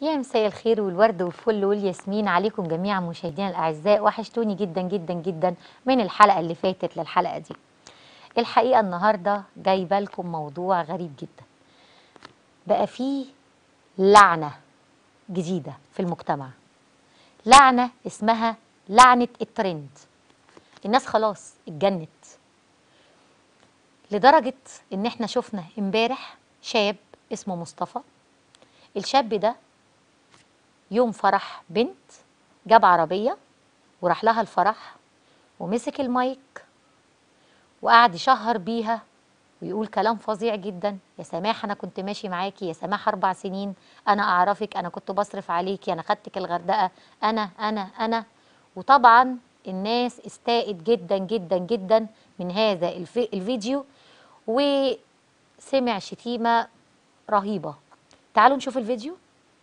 يا مساء الخير والورد والفل والياسمين عليكم جميعا مشاهدينا الاعزاء وحشتوني جدا جدا جدا من الحلقه اللي فاتت للحلقه دي الحقيقه النهارده جايبه لكم موضوع غريب جدا بقى فيه لعنه جديده في المجتمع لعنه اسمها لعنه الترند الناس خلاص اتجنت لدرجه ان احنا شفنا امبارح شاب اسمه مصطفى الشاب ده يوم فرح بنت جاب عربية وراح لها الفرح ومسك المايك وقعد يشهر بيها ويقول كلام فظيع جدا يا سماح انا كنت ماشي معاكي يا سماح اربع سنين انا اعرفك انا كنت بصرف عليكي انا خدتك الغردقه انا انا انا وطبعا الناس استاءت جدا جدا جدا من هذا الف... الفيديو وسمع شتيمه رهيبه تعالوا نشوف الفيديو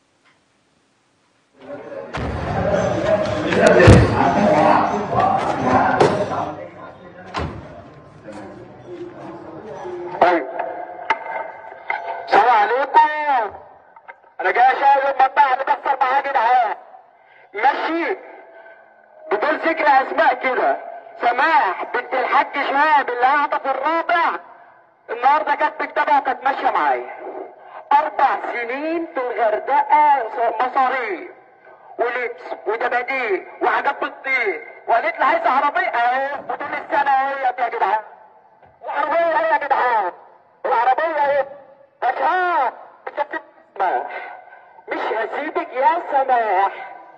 السلام عليكم انا جاي اشاهد المطبعة اللي بيحصل معايا جدعان ماشي بدون ذكر اسماء كده سماح بنت الحاج شهاب اللي قاعده في الرابع النهارده كانت مكتبها وكانت ماشيه معايا اربع سنين في الغردقه مصاريف ولبس ودباديب وحاجات بتطير وقالت لي عايزه عربيه اهو وطول السنه اهي يا جدعان العربيه اهي يا جدعان العربيه اهي اشهاد مش هسيبك سماح مش هسيبك يا سماح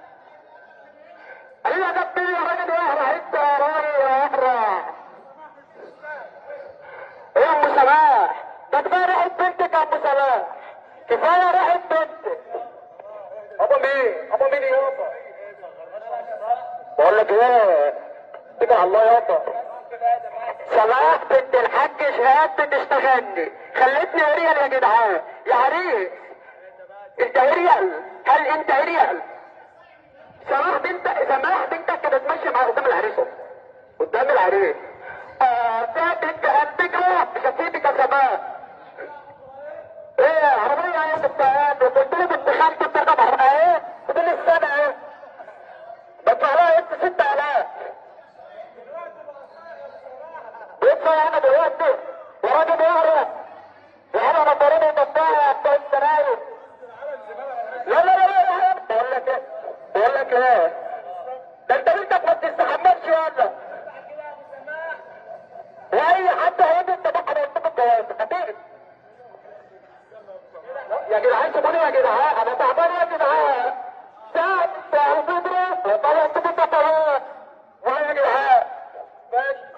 قال يا جبي يا راجل اهرع انت يا راجل اهرع ايه يا ام سماح ده كفايه ريحه بنتك يا ام سماح كفايه ريحه بنتك ابو مين ابو مين يابا بقول لك ايه اتكل على الله يابا سماح بنت الحاج شهاد بتشتغلني خلتني اريال يا جدعان يا عريس انت اريال هل انت اريال سماح بنت سماح بنتك كانت ماشيه معايا قدام العريس أهو. قدام العريس اه ده بنت قدك أهو، مش هسيبك يا سماح ايه عربيه ايه بالتهاب قلت له بنت خالتي بتركب عربيه ايه فضل السنه ايه بدفع لها انت 6000 بيدفع انا دلوقتي يا راجل يهرب يا انا نظرين يدفعها بتاع السراير لا لا لا لا لا بقول لك ايه بقول لك ايه ده انت بنتك ما بتستحملش ولا واي حد هيجي انت بقى هيكتب الجواز هتيجي يا جدعان سيبوني يا جدعان انا تعبان يا جدعان ساعة ساعة بدري طلع كتب الجواز والله يا جدعان ماشي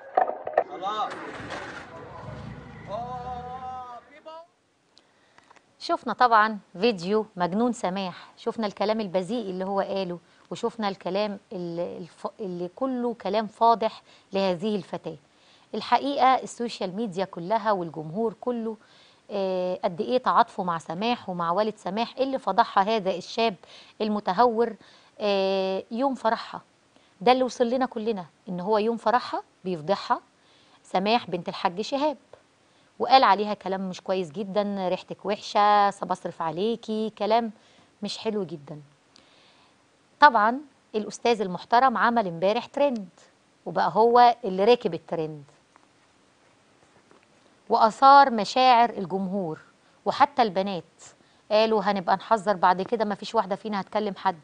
شفنا طبعا فيديو مجنون سماح شفنا الكلام البذيء اللي هو قاله وشفنا الكلام اللي, الف... اللي كله كلام فاضح لهذه الفتاة الحقيقة السوشيال ميديا كلها والجمهور كله آه، قد ايه تعاطفوا مع سماح ومع والد سماح اللي فضحها هذا الشاب المتهور آه، يوم فرحها ده اللي وصل لنا كلنا ان هو يوم فرحها بيفضحها سماح بنت الحاج شهاب وقال عليها كلام مش كويس جدا ريحتك وحشه بصرف عليكي كلام مش حلو جدا طبعا الاستاذ المحترم عمل امبارح ترند وبقى هو اللي راكب الترند واثار مشاعر الجمهور وحتى البنات قالوا هنبقى نحذر بعد كده ما فيش واحده فينا هتكلم حد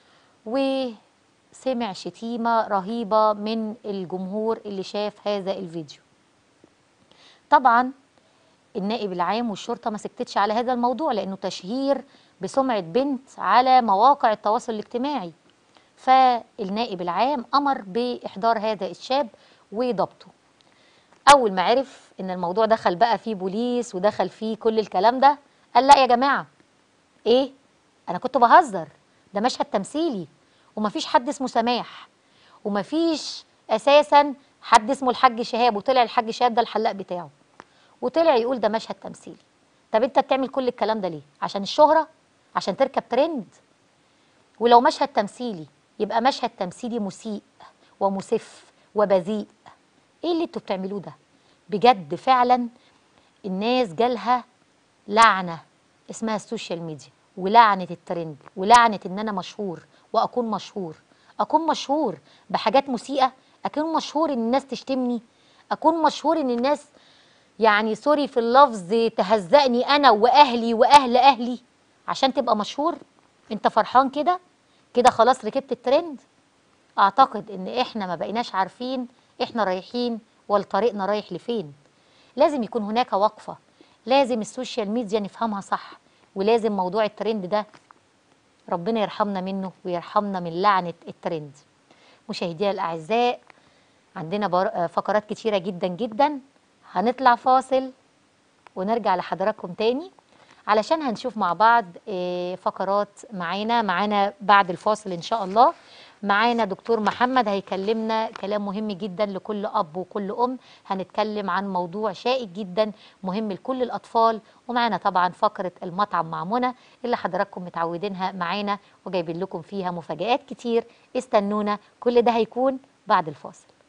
وسمع شتيمه رهيبه من الجمهور اللي شاف هذا الفيديو طبعا النائب العام والشرطه ما سكتتش على هذا الموضوع لانه تشهير بسمعه بنت على مواقع التواصل الاجتماعي فالنائب العام امر باحضار هذا الشاب وضبطه اول ما عرف ان الموضوع دخل بقى فيه بوليس ودخل فيه كل الكلام ده قال لا يا جماعه ايه انا كنت بهزر ده مشهد تمثيلي ومفيش حد اسمه سماح ومفيش اساسا حد اسمه الحاج شهاب وطلع الحاج شهاب ده الحلاق بتاعه وطلع يقول ده مشهد تمثيلي طب انت بتعمل كل الكلام ده ليه عشان الشهرة عشان تركب ترند ولو مشهد تمثيلي يبقى مشهد تمثيلي مسيء ومسف وبذيء ايه اللي انتوا بتعملوه ده بجد فعلا الناس جالها لعنة اسمها السوشيال ميديا ولعنه الترند ولعنه ان انا مشهور واكون مشهور اكون مشهور بحاجات مسيئه اكون مشهور ان الناس تشتمني اكون مشهور ان الناس يعني سوري في اللفظ تهزقني انا واهلي واهل اهلي عشان تبقى مشهور انت فرحان كده كده خلاص ركبت الترند اعتقد ان احنا ما بقيناش عارفين احنا رايحين ولا طريقنا رايح لفين لازم يكون هناك وقفة لازم السوشيال ميديا نفهمها صح ولازم موضوع الترند ده ربنا يرحمنا منه ويرحمنا من لعنة الترند مشاهدينا الأعزاء عندنا بر- آه، فقرات كتيرة جدا جدا هنطلع فاصل ونرجع لحضراتكم تاني علشان هنشوف مع بعض آه، فقرات معانا معانا بعد الفاصل ان شاء الله معانا دكتور محمد هيكلمنا كلام مهم جدا لكل اب وكل ام هنتكلم عن موضوع شائك جدا مهم لكل الاطفال ومعانا طبعا فقره المطعم مع منى اللي حضراتكم متعودينها معانا وجايبين لكم فيها مفاجآت كتير استنونا كل ده هيكون بعد الفاصل